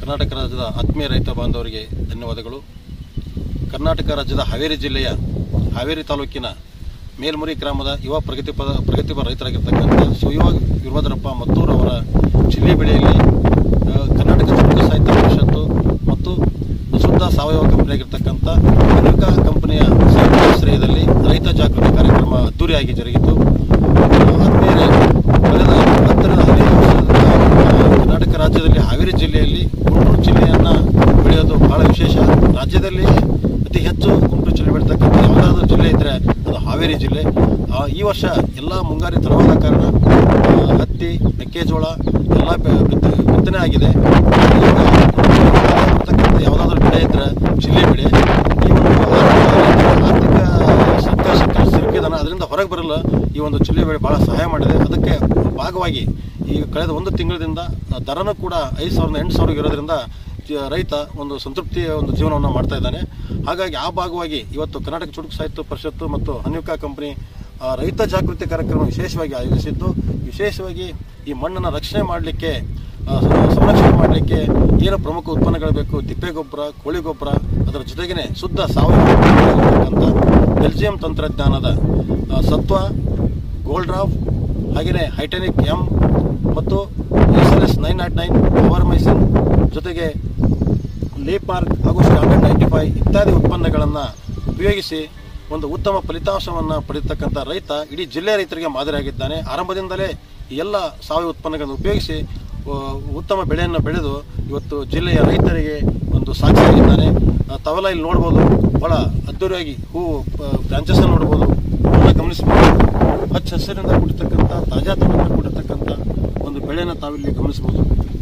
ಕರ್ನಾಟಕ ರಾಜ್ಯದ ಆತ್ಮೀಯ ರೈತ ಬಾಂಧವರಿಗೆ ಧನ್ಯವಾದಗಳು ಕರ್ನಾಟಕ ರಾಜ್ಯದ ಹಾವೇರಿ ಜಿಲ್ಲೆಯ ಹಾವೇರಿ ತಾಲೂಕಿನ ಮೇಲ್ಮುರಿ ಗ್ರಾಮದ ಯುವ ಪ್ರಗತಿಪರ ಪ್ರಗತಿಪರ ರೈತರಾಗಿರ್ತಕ್ಕಂಥ ಶಿವಯುವ ವೀರಭದ್ರಪ್ಪ ಮತ್ತೂರ್ ಅವರ ಚಿಲ್ಲಿ ಬೆಳೆಯಲ್ಲಿ ಆ, ಕರ್ನಾಟಕ ಚುಟುಕು ಸಾಹಿತ್ಯ ಪರಿಷತ್ತು ಮತ್ತು ಶುದ್ಧ ಸಾವಯವ ಕಂಪನಿಯಾಗಿರ್ತಕ್ಕಂಥ ಅನುಕಾ ಕಂಪನಿಯ ಶ್ರೇಯದಲ್ಲಿ ರೈತ ಜಾಗೃತಿ ಕಾರ್ಯಕ್ರಮ ಅದ್ದೂರಿಯಾಗಿ ಜರುಗಿತು ಆದ್ಮೇಲೆ ಕಳೆದ ಹತ್ತರಿಂದ ಹದಿನೈದು ವರ್ಷದಿಂದ ಆ, ಕರ್ನಾಟಕ ರಾಜ್ಯದಲ್ಲಿ ಹಾವೇರಿ ಜಿಲ್ಲೆಯಲ್ಲಿ ಗುಂಟೂರು ಜಿಲ್ಲೆಯನ್ನ ಬೆಳೆಯೋದು ಬಹಳ ವಿಶೇಷ ರಾಜ್ಯದಲ್ಲಿ ಅತಿ ಹೆಚ್ಚು ಗುಂಟೂರು ಜಿಲ್ಲೆ ಬೆಳೀತಕ್ಕಂಥ ಯಾವುದಾದ್ರೂ ಜಿಲ್ಲೆ ಇದ್ರೆ ಅದು ಹಾವೇರಿ ಜಿಲ್ಲೆ ಆ, ಈ ವರ್ಷ ಎಲ್ಲ ಮುಂಗಾರಿ ತಡವಾದ ಕಾರಣ ಆ, ಹತ್ತಿ ಮೆಕ್ಕೆಜೋಳ ಎಲ್ಲ ಬೆ- ಬಿತ್ತ- ಬಿತ್ತನೆ ಆಗಿದೆ ಈಗ ಬರ್ತಕ್ಕಂಥ ಯಾವುದಾದ್ರೂ ಬೆಳೆ ಇದ್ರೆ ಜಿಲ್ಲೆ ಬೆಳೆ ಈ ಒಂದು ಆರ್ಥಿಕ ಸಂಕಷ್ಟ ಸಿಲುಕಿದಾನ ಅದರಿಂದ ಹೊರಗೆ ಬರಲು ಈ ಒಂದು ಜಿಲ್ಲೆ ಬೆಳೆ ಬಹಳ ಸಹಾಯ ಮಾಡಿದೆ ಅದಕ್ಕೆ ಭಾಗವಾಗಿ ಈ ಕಳೆದ ಒಂದು ತಿಂಗಳಿಂದ ದರನೂ ಕೂಡ ಐದು ಸಾವಿರದ ಎಂಟು ಸಾವಿರ ಇರೋದ್ರಿಂದ ಜ- ರೈತ ಒಂದು ಸಂತೃಪ್ತಿಯ ಒಂದು ಜೀವನವನ್ನು ಮಾಡ್ತಾ ಇದ್ದಾನೆ ಹಾಗಾಗಿ ಆ ಭಾಗವಾಗಿ ಇವತ್ತು ಕರ್ನಾಟಕ ಚುಟುಕು ಸಾಹಿತ್ಯ ಪರಿಷತ್ತು ಮತ್ತು ಹನ್ಯುಕಾ ಕಂಪನಿ ಆ, ರೈತ ಜಾಗೃತಿ ಕಾರ್ಯಕ್ರಮ ವಿಶೇಷವಾಗಿ ಆಯೋಜಿಸಿದ್ದು ವಿಶೇಷವಾಗಿ ಈ ಮಣ್ಣನ್ನು ರಕ್ಷಣೆ ಮಾಡಲಿಕ್ಕೆ ಸಂರಕ್ಷಣೆ ಮಾಡಲಿಕ್ಕೆ ಏನು ಪ್ರಮುಖ ಉತ್ಪನ್ನಗಳು ಬೇಕು ತಿಪ್ಪೆ ಗೊಬ್ಬರ ಕೋಳಿ ಗೊಬ್ಬರ ಅದರ ಜೊತೆಗೇನೆ ಶುದ್ಧ ಸಾವಯವ ಗೊಬ್ಬರವಾಗಿರ್ತಕ್ಕಂಥ ಬೆಲ್ಜಿಯಂ ತಂತ್ರಜ್ಞಾನದ ಆ, ಸತ್ವ ಗೋಲ್ಡ್ ಡ್ರಾಫ್ ಹಾಗೆಯೇ ಹೈಟೆನಿಕ್ ಎಂ ಮತ್ತು S L S nine naught nine power ಮೈಸಿನ್ ಜೊತೆಗೆ ಲೇಪಾರ್ಕ್ ಹಾಗೂ ಸ್ಟ್ಯಾಂಡರ್ಡ್ ನೈಂಟಿ ಫೈವ್ ಇತ್ಯಾದಿ ಉತ್ಪನ್ನಗಳನ್ನು ಉಪಯೋಗಿಸಿ ಒಂದು ಉತ್ತಮ ಫಲಿತಾಂಶವನ್ನು ಪಡೆಯತಕ್ಕಂಥ ರೈತ ಇಡೀ ಜಿಲ್ಲೆಯ ರೈತರಿಗೆ ಮಾದರಿಯಾಗಿದ್ದಾನೆ ಆರಂಭದಿಂದಲೇ ಈ ಎಲ್ಲ ಸಾವಯವ ಉತ್ಪನ್ನಗಳನ್ನು ಉಪಯೋಗಿಸಿ ಆ, ಉತ್ತಮ ಬೆಳೆಯನ್ನು ಬೆಳೆದು ಇವತ್ತು ಜಿಲ್ಲೆಯ ರೈತರಿಗೆ ಒಂದು ಸಾಕ್ಷಿಯಾಗಿದ್ದಾನೆ ಆ, ತಾವೆಲ್ಲ ಇಲ್ಲಿ ನೋಡ್ಬೋದು ಬಹಳ ಅದ್ದೂರಿಯಾಗಿ ಹೂವು ಬ್ರಾಂಚಸ್ ನೋಡ್ಬೋದು ಹೂವನ್ನ ಗಮನಿಸಬಹುದು ಹಚ್ಚ ಹಸಿರಿಂದ ಕೂಡಿರ್ತಕ್ಕಂಥ ತಾಜಾತನದಿಂದ ಕೂಡಿರ್ತಕ್ಕಂಥ ಒಂದು ಬೆಳೆಯನ್ನು ತಾವಿಲ್ಲಿ ಗಮನಿಸಬಹುದು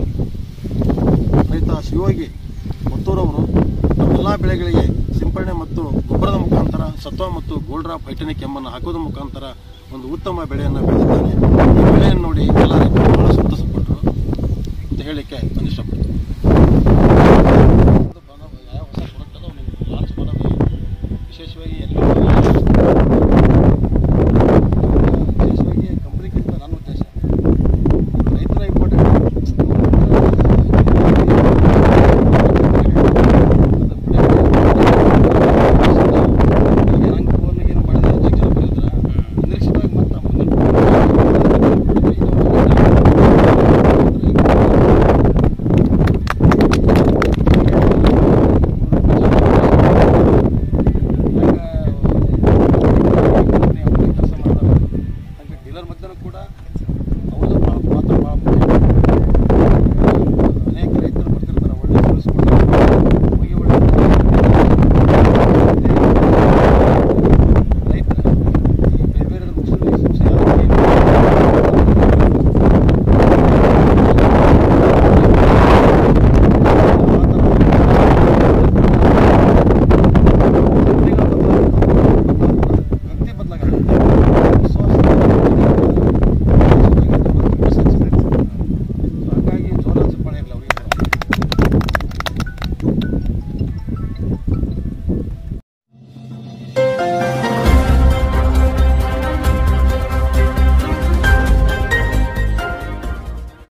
ರೈತ ಶಿವಯೋಗಿ ಮತ್ತೂರವರು ಎಲ್ಲ ಬೆಳೆಗಳಿಗೆ ಸಿಂಪಡಣೆ ಮತ್ತು ಗೊಬ್ಬರದ ಮುಖಾಂತರ ಸತ್ವ ಮತ್ತು ಗೋಲ್ಡ್ ಡ್ರಾಪ್ ಹೈಟೆನಿಕ್ ಎಂಬನ್ನು ಹಾಕೋದ್ರ ಮುಖಾಂತರ ಒಂದು ಉತ್ತಮ ಬೆಳೆಯನ್ನು ಬೆಳೆದಿದ್ದಾನೆ ಈ ಬೆಳೆಯನ್ನು ನೋಡಿ ಎಲ್ಲ ರೈತರು ಬಹಳ ಸಂತಸಪಟ್ಟರು ಅಂತ ಹೇಳಲಿಕ್ಕೆ ನಾನು ಇಷ್ಟಪಡ್ತೀನಿ